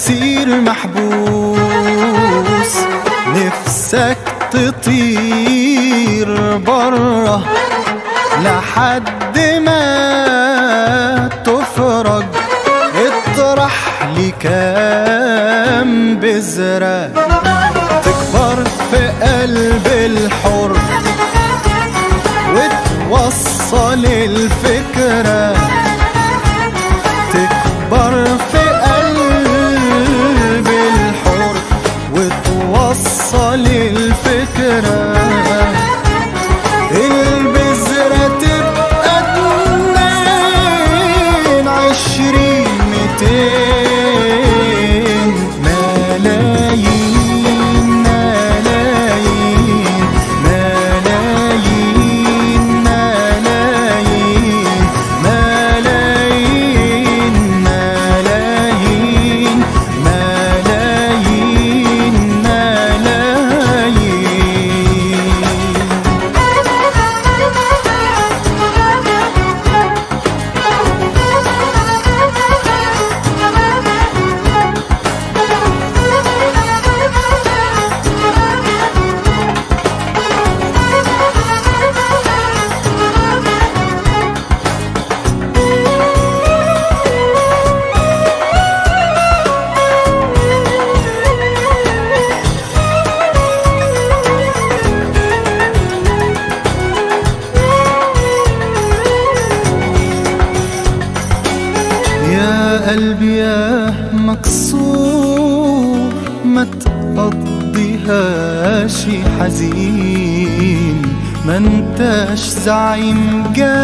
أسير محبوس نفسك تطير برا لحد ما تفرج اطرح لي كام بذرة تكبر في قلب الحر وتوصل الفكرة تكبر في قلب الحر وتوصل الفكرة البذرة تبقى اتنين عشرين ميتين ملايين ملايين ملايين ملايين ملايين ملايين ملايين ملايين يا قلبي يا مكسور ما تقضيهاش حزين ما انتش زعيم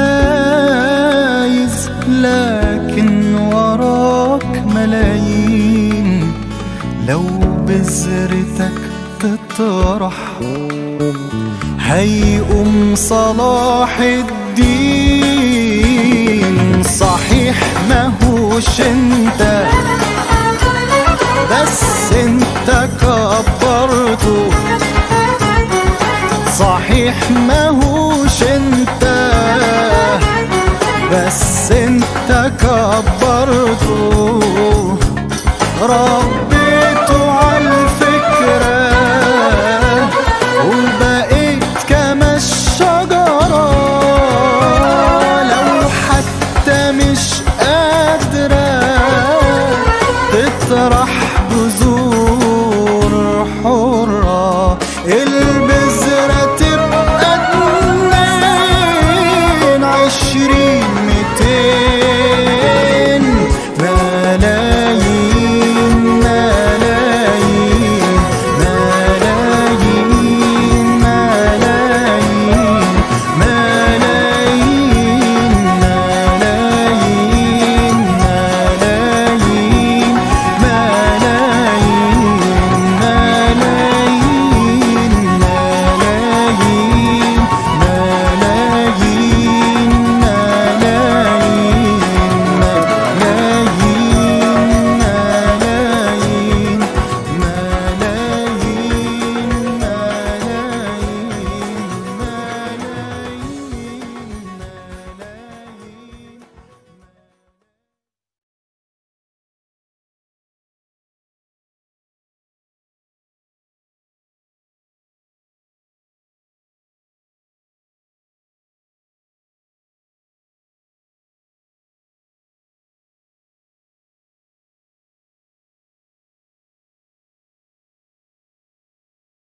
جايز لكن وراك ملايين لو بذرتك تطرح هيقوم صلاح الدين صحيح ماهوش انت بس انت كبرته صحيح ماهوش انت بس انت كبرته رب